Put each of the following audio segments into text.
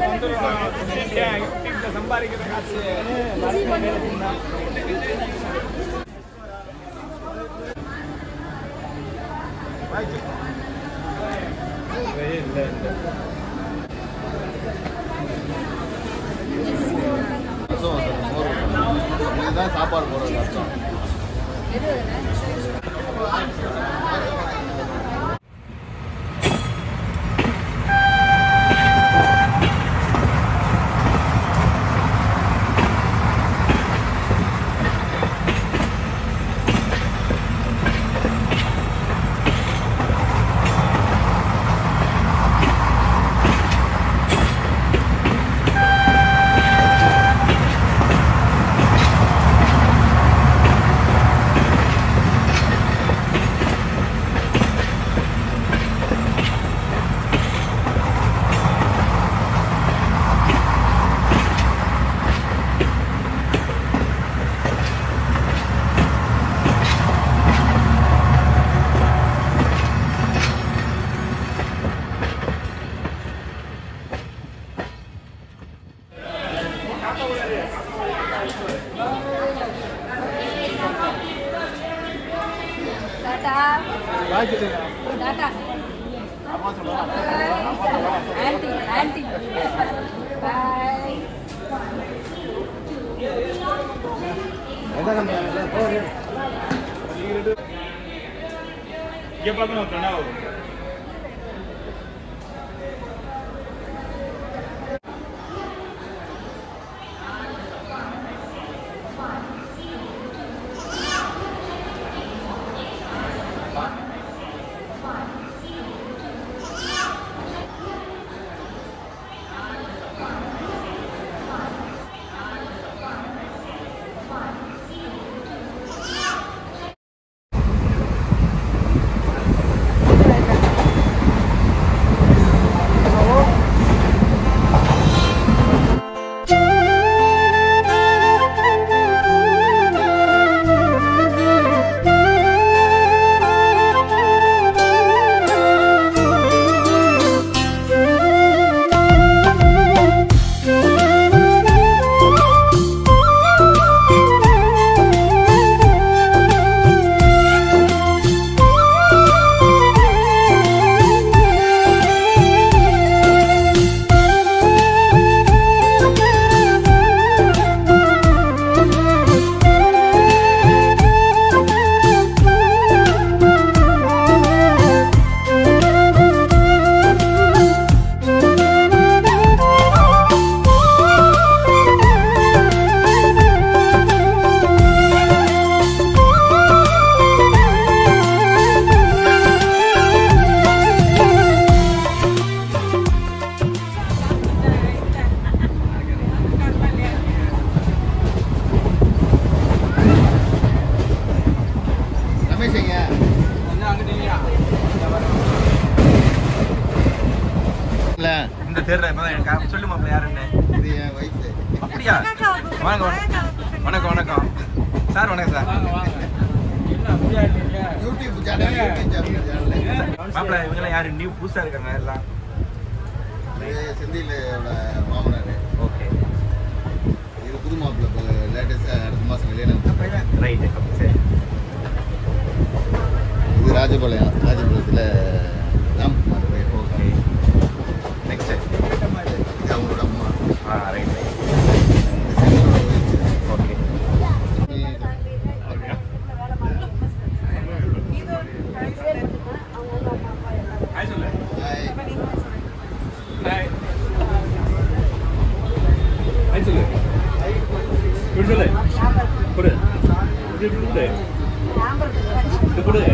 சம்பாதிக்கிற காசு இதுதான் சாப்பாடு போடுறது அர்த்தம் tata tata aunty aunty bye இங்க பார்க்கணும் பிரணவ் ரமேஷ் எங்க இல்ல இந்த தேர்ல இப்பதான் எனக்கு சொல்லு மாப்பிள்ள யாருன்னு இது என் வயசு அப்படியா வணக்கம் வணக்கம் வணக்கம் வணக்கம் சார் வணக்கம் sir YouTube channel YouTube channel மாப்பிள்ள இவங்கெல்லாம் யாரு நியூ புதுசா இருக்காங்க எல்லாம் இது செந்திலோட மாமனார் ஓகே இது புது மாப்பிள்ளை இப்போ லேட்டஸ்டாக அடுத்த மாதம் கல்யாணம் ரைட்டு சரி இது ராஜபாளையம் ராஜபாளையத்தில் ராம்குமார் wife. ஓகே நெக்ஸ்ட் இது அவங்களோட அம்மா ஆ ரைட் இது செந்திலோட wife. ஓகே ஹாய் சொல்லு Hi. ஹாய் ஹாய் சொல்லு இப்படி சொல்லு கொடு இப்படி இப்படி கொடு இப்படி கொடு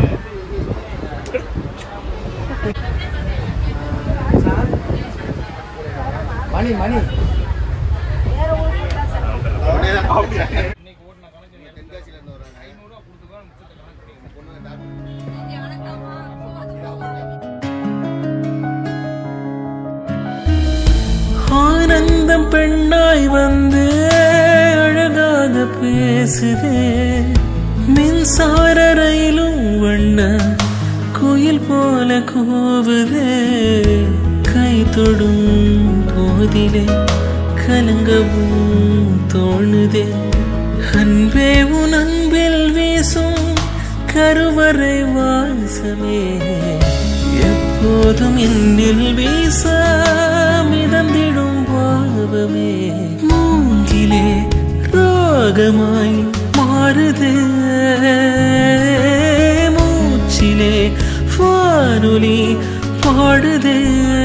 மணி மணி அப்படியே தான். தென்காசியில இருந்து வர்றாங்க. பொண்ணு டாக்டர். ஆனந்தம் பெண்ணாய் வந்து அழகாக பேசுதே மின்சார ரயிலும் வண்ண குயில் போல கூவுதே கை தொடும் போதிலே கலங்கவும் தோணுதே அன்பே உன் அன்பில் வீசும் கருவறை வாசமே எப்போதும் என்னில் வீச மிதந்திடும் பாவமே மூங்கிலே ராகமாய் மாறுதே மூச்சிலே வானொலி பாடுதே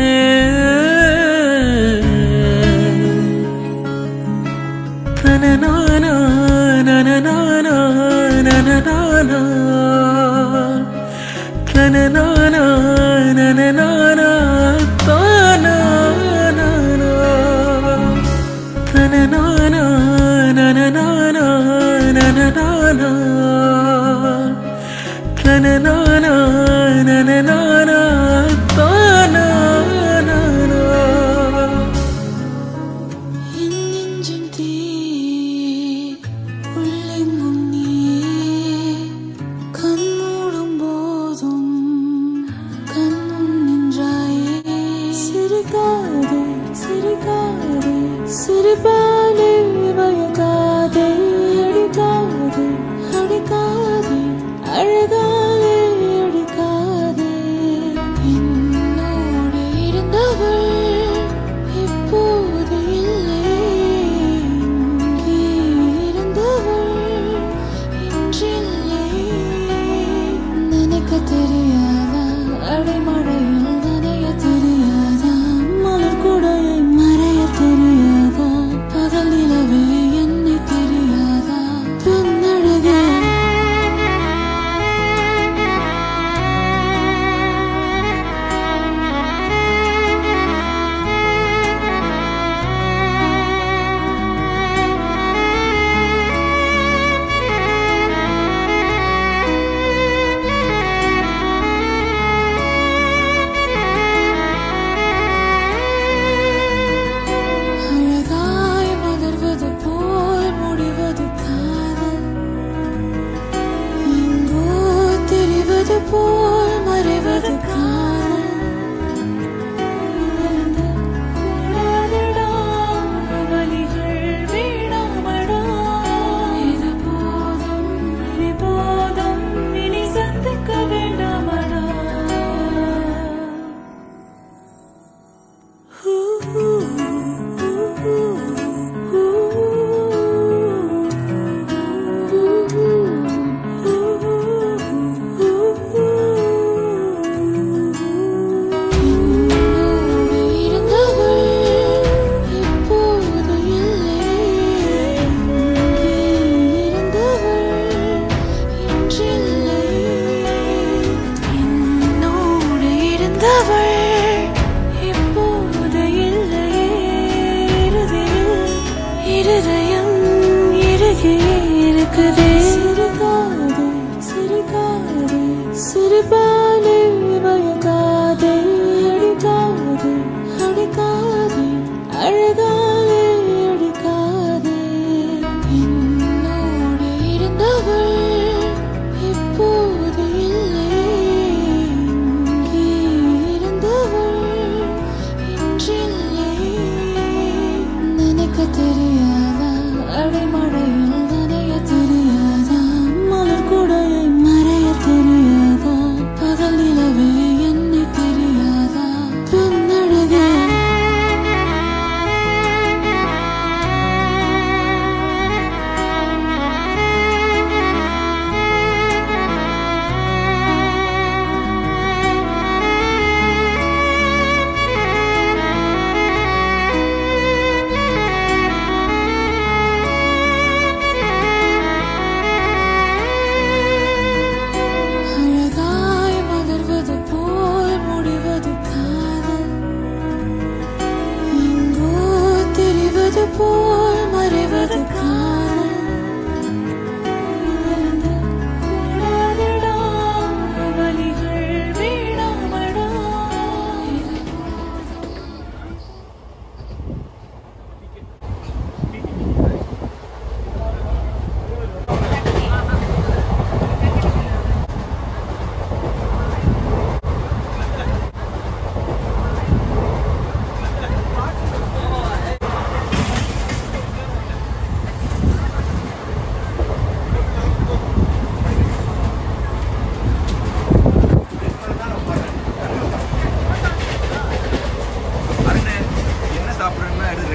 தனநானா நனநானா நனநானா தனநானா நனநானா தானானா தனநானா நனநானா நனநானா தனநானா நனநானா தானானா என் நெஞ்சம் தீ உள்ளெங்கும் நீயே கண்மூடும் போதும் கண்ணும் நின்றாயே சிரிக்காதே சிரிக்காதே சிரிப்பாலே மயக்காதே அடிக்காதே அடிக்காதே அழகாலே அடிக்காதே என்னோடு இருந்தவள் இப்போது இல்லை இங்கே இருந்தவள் இன்றில்லை நினைக்க தெரியாதா அடைமழையில் நனைய தெரியாதா மலர் கூடையை மறைய தெரியாதா பகல் நிலவே என்னை தெரியாதா பெண்ணழகே அழகாய் மலர்வது போல் முடிவது காதல் எங்கோ தெரிவது போல் மறைவது காதல் கூடாதடா, வலிகள் வேணாமடா. இது போதும், இனி போதும், இனி சந்திக்க வேண்டாமடா என்னோடு இருந்தவள் இப்போது இல்லை இங்கே இருந்தவள் இன்றில்லை என்னோடு இருந்தவள் இப்போது இல்லை இறுதியில் இருதயம் இறுகி இருக்குதே சிரிக்காதே சிரிக்காதே சிரிப்பாலே மயக்காதே அடிக்காதே அடிக்காதே அழகாலே அடிக்காதே என்னோடு இருந்தவள் இப்போது இல்லை இங்கே இருந்தவள் இன்றில்லை நினைக்க தெரியாதா அடைமழையில் நனைய தெரியாதா மலர் கூடையை மறைய தெரியாதா பகல் நிலவே என்னை தெரியாதா பெண்ணழகே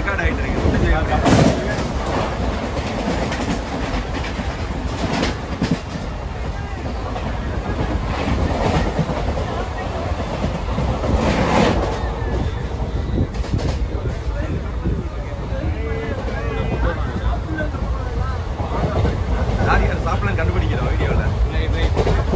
ரெக்கார்ட் ஆயிட்டு இருக்கு முடிஞ்சு யார் யார் சாப்பிடலாம் கண்டுபிடிக்கிறோம் வீடியோவில்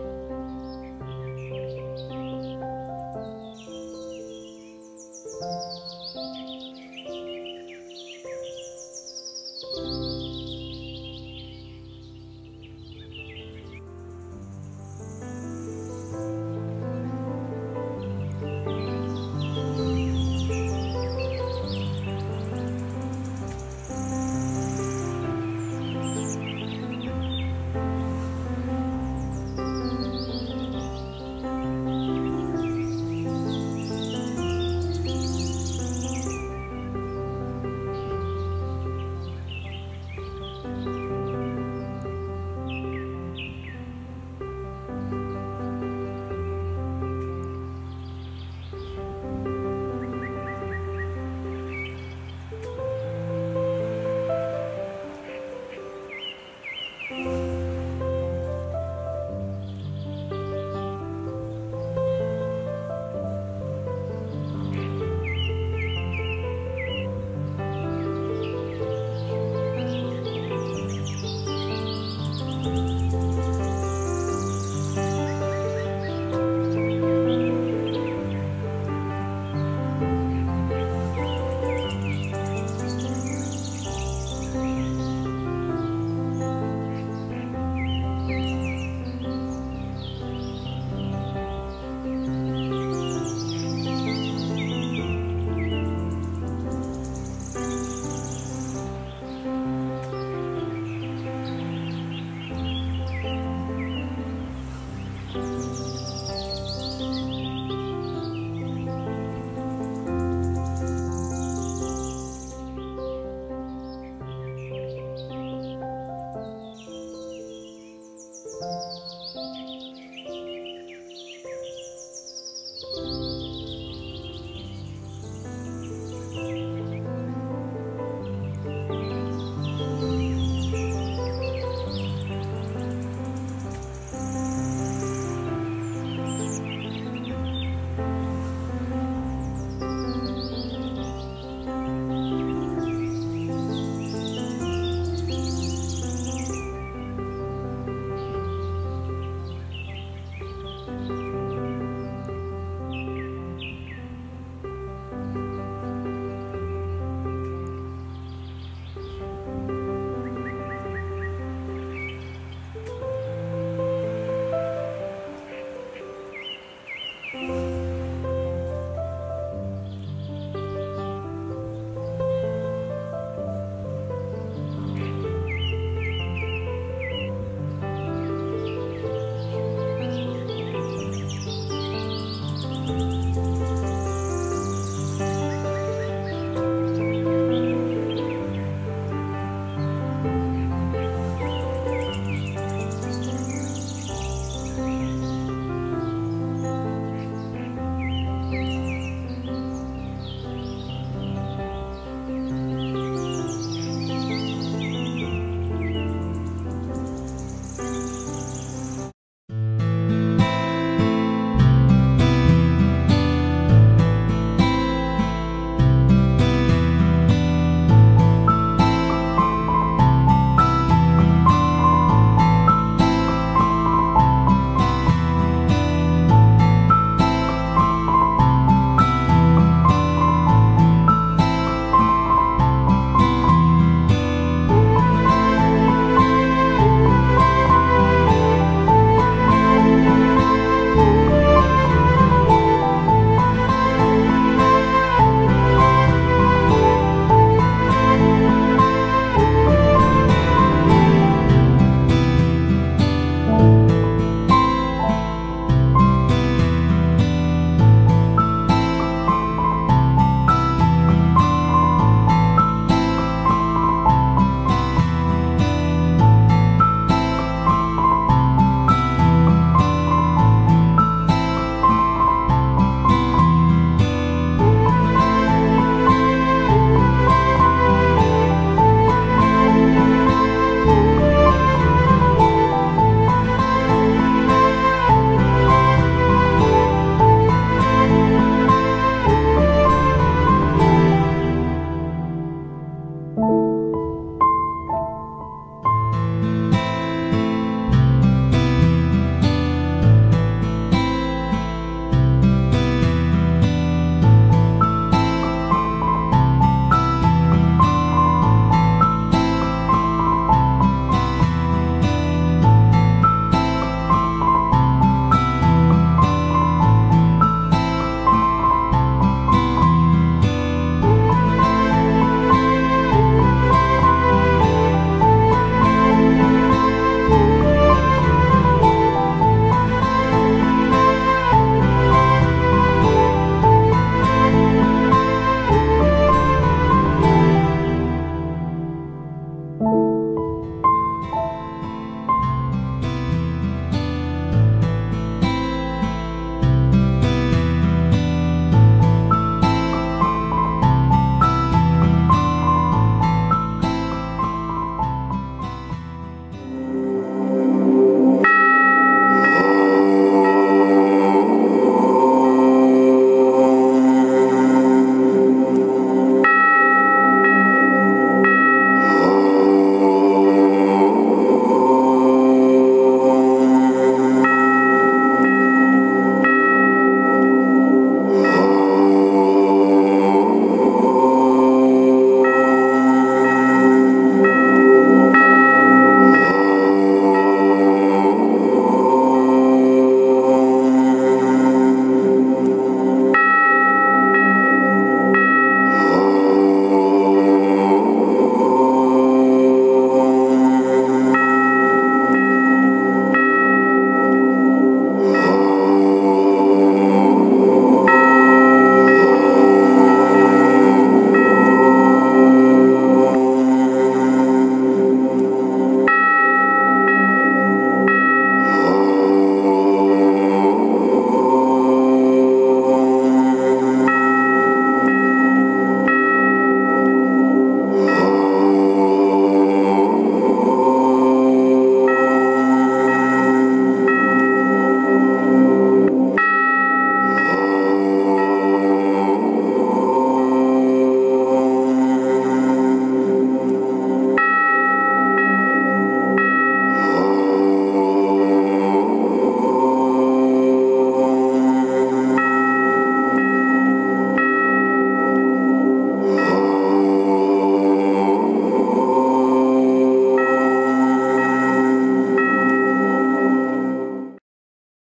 ஆ